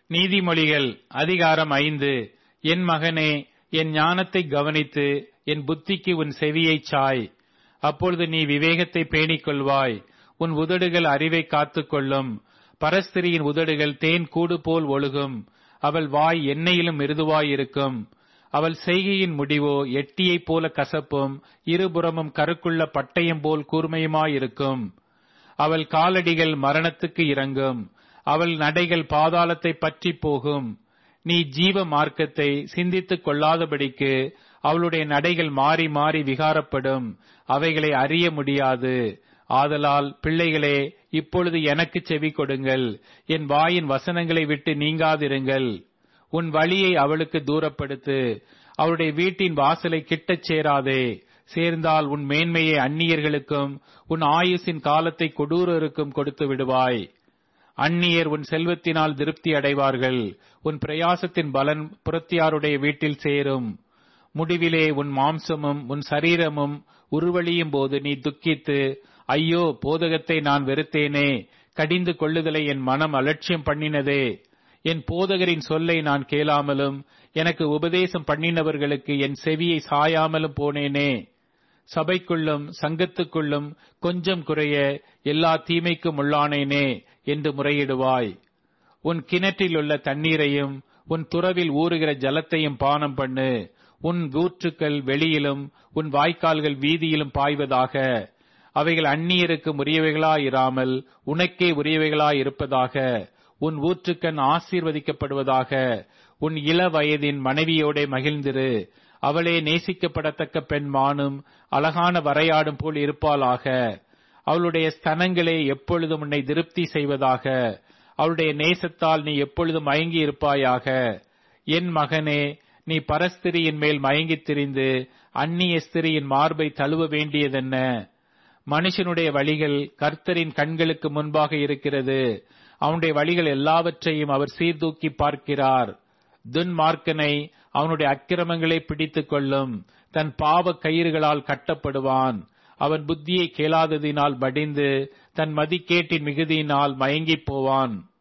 நீதிமொழிகள் அதிகாரம் ஐந்து என் மகனே என் ஞானத்தை கவனித்து என் புத்திக்கு உன் செவியைச் சாய் அப்பொழுது நீ விவேகத்தை பேணிக் கொள்வாய் உன் உதடுகள் அறிவை காத்துக்கொள்ளும் பரஸ்திரியின் உதடுகள் தேன் கூடு போல் ஒழுகும் அவள் வாய் எண்ணெயிலும் மிருதுவாயிருக்கும் அவள் செய்கையின் முடிவோ எட்டியைப் போல கசப்பும் இருபுறமும் கருக்குள்ள பட்டயம் போல் கூர்மையுமாயிருக்கும் அவள் காலடிகள் மரணத்துக்கு இறங்கும் அவள் நடைகள் பாதாளத்தை பற்றி போகும் நீ ஜீவ மார்க்கத்தை சிந்தித்துக் கொள்ளாதபடிக்கு அவளுடைய நடைகள் மாறி மாறி விகாரப்படும் அவைகளை அறிய முடியாது ஆதலால் பிள்ளைகளே இப்பொழுது எனக்கு செவி கொடுங்கள் என் வாயின் வசனங்களை விட்டு நீங்காதிருங்கள் உன் வழியை அவளுக்கு தூரப்படுத்து அவளுடைய வீட்டின் வாசலை கிட்டச் சேராதே சேர்ந்தால் உன் மேன்மையை அந்நியர்களுக்கும் உன் ஆயுசின் காலத்தை கொடூரருக்கும் கொடுத்து விடுவாய் அந்நியர் உன் செல்வத்தினால் திருப்தி அடைவார்கள் உன் பிரயாசத்தின் பலன் புறத்தியாருடைய வீட்டில் சேரும் முடிவிலே உன் மாம்சமும் உன் சரீரமும் உருவழியும் போது நீ துக்கித்து ஐயோ போதகத்தை நான் வெறுத்தேனே கடிந்து கொள்ளுதலை என் மனம் அலட்சியம் பண்ணினதே என் போதகரின் சொல்லை நான் கேளாமலும் எனக்கு உபதேசம் பண்ணினவர்களுக்கு என் செவியை சாயாமலும் போனேனே சபைக்குள்ளும் சங்கத்துக்குள்ளும் கொஞ்சம் குறைய எல்லா தீமைக்கும் உள்ளானேனே என்று முறையிடுவாய் உன் கிணற்றில் உள்ள தண்ணீரையும் உன் துறவில் ஊறுகிற ஜலத்தையும் பானம் பண்ணு உன் ஊற்றுக்கள் வெளியிலும் உன் வாய்க்கால்கள் வீதியிலும் பாய்வதாக அவைகள் அந்நியருக்கு உரியவைகளாயிராமல் உனக்கே உரியவைகளாயிருப்பதாக உன் ஊற்றுக்கண் ஆசீர்வதிக்கப்படுவதாக உன் இள வயதின் மனைவியோட மகிழ்ந்திரு அவளே நேசிக்கப்படத்தக்க பெண் மானும் அழகான வரையாடும் போல் இருப்பாளாக அவளுடைய ஸ்தனங்களே எப்பொழுதும் உன்னை திருப்தி செய்வதாக அவளுடைய நேசத்தால் நீ எப்பொழுதும் மயங்கி இருப்பாயாக என் மகனே நீ பரஸ்திரியின் மேல் மயங்கித் திரிந்து அந்நிய ஸ்திரியின் மார்பை தழுவ வேண்டியதென்ன மனுஷனுடைய வழிகள் கர்த்தரின் கண்களுக்கு முன்பாக இருக்கிறது அவனுடைய வழிகள் எல்லாவற்றையும் அவர் சீர்தூக்கி பார்க்கிறார் துன்மார்க்கனை அவனுடைய அக்கிரமங்களை பிடித்துக் கொள்ளும் தன் பாவ கயிறுகளால் கட்டப்படுவான் அவன் புத்தியை கேளாததினால் படிந்து தன் மதிக்கேட்டின் மிகுதியினால் மயங்கிப் போவான்